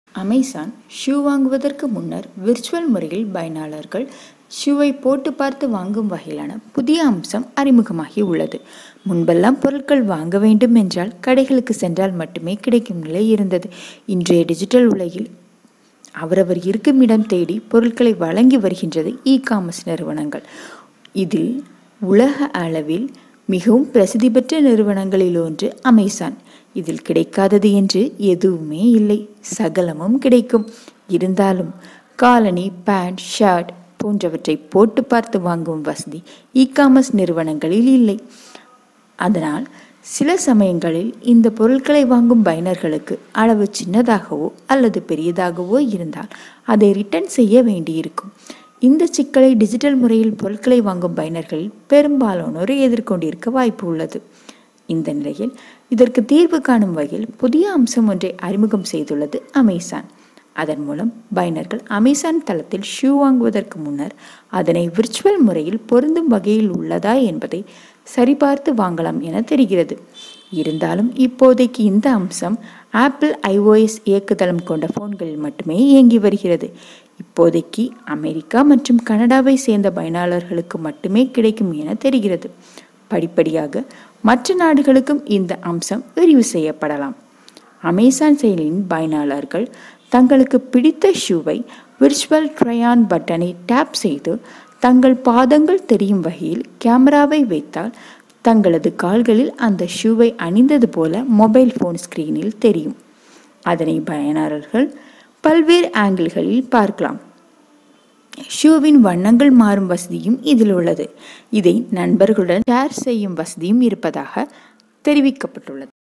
Amazon shoe வாங்குவதற்கு முன்னர் virtual முறையில் பயனாளர்கள் ஷூவை போட்டு பார்த்து வாங்கும் வகையிலான புதிய அம்சம் அறிமுகமாகி உள்ளது முன்பெல்லாம் பொருட்கள் வாங்க வேண்டும் என்றால் கடைகளுக்கு சென்றால் மட்டுமே கிடைக்கும் நிலை இருந்தது இன்றைய டிஜிட்டல் உலகில் அவரவர் இருக்கும் இடம் தேடி பொருட்களை வழங்கி வருகின்றது இ காமர்ஸ் நிறுவனங்கள் இதில் உலக அளவில் மிகவும் பிரசித்தி பெற்ற நிறுவனங்களில் ஒன்று அமேசான் இதில் கிடைக்காதது என்று எதுவுமே இல்லை சகலமும் கிடைக்கும் இருந்தாலும் காலனி பேண்ட் ஷர்ட் போன்றவற்றை போட்டு பார்த்து வாங்கும் வசதி இ காமர்ஸ் நிறுவனங்களில் இல்லை அதனால் சில சமயங்களில் இந்த பொருட்களை வாங்கும் பயனர்களுக்கு அளவு சின்னதாகவோ அல்லது பெரியதாகவோ இருந்தால் அதை ரிட்டர்ன் செய்ய வேண்டியிருக்கும் இந்த சிக்கலை டிஜிட்டல் முறையில் பொருட்களை வாங்கும் பயனர்களில் பெரும்பாலானோர் எதிர்கொண்டிருக்க வாய்ப்பு உள்ளது இந்த நிலையில் இதற்கு தீர்வு காணும் வகையில் புதிய அம்சம் ஒன்றை அறிமுகம் செய்துள்ளது அமேசான் அதன் மூலம் பயனர்கள் அமேசான் தளத்தில் ஷூ வாங்குவதற்கு முன்னர் அதனை விர்ச்சுவல் முறையில் பொருந்தும் வகையில் உள்ளதா என்பதை சரிபார்த்து வாங்கலாம் என தெரிகிறது இருந்தாலும் இப்போதைக்கு இந்த அம்சம் ஆப்பிள் ஐஓஎஸ் இயக்குதளம் கொண்ட போன்களில் மட்டுமே இயங்கி வருகிறது இப்போதைக்கு அமெரிக்கா மற்றும் கனடாவை சேர்ந்த பயனாளர்களுக்கு மட்டுமே கிடைக்கும் என தெரிகிறது படிப்படியாக மற்ற நாடுகளுக்கும் இந்த அம்சம் விரிவு செய்யப்படலாம் அமேசான் செயலியின் பயனாளர்கள் தங்களுக்கு பிடித்த ஷூவை விர்ச்சுவல் ட்ரையான் பட்டனை டேப் செய்து தங்கள் பாதங்கள் தெரியும் வகையில் கேமராவை வைத்தால் தங்களது கால்களில் அந்த ஷூவை அணிந்தது போல மொபைல் ஃபோன் ஸ்கிரீனில் தெரியும் அதனை பயனாளர்கள் பல்வேறு ஆங்கிள்களில் பார்க்கலாம் ஷூவின் வண்ணங்கள் மாறும் வசதியும் இதில் உள்ளது இதை நண்பர்களுடன் ஷேர் செய்யும் வசதியும் இருப்பதாக தெரிவிக்கப்பட்டுள்ளது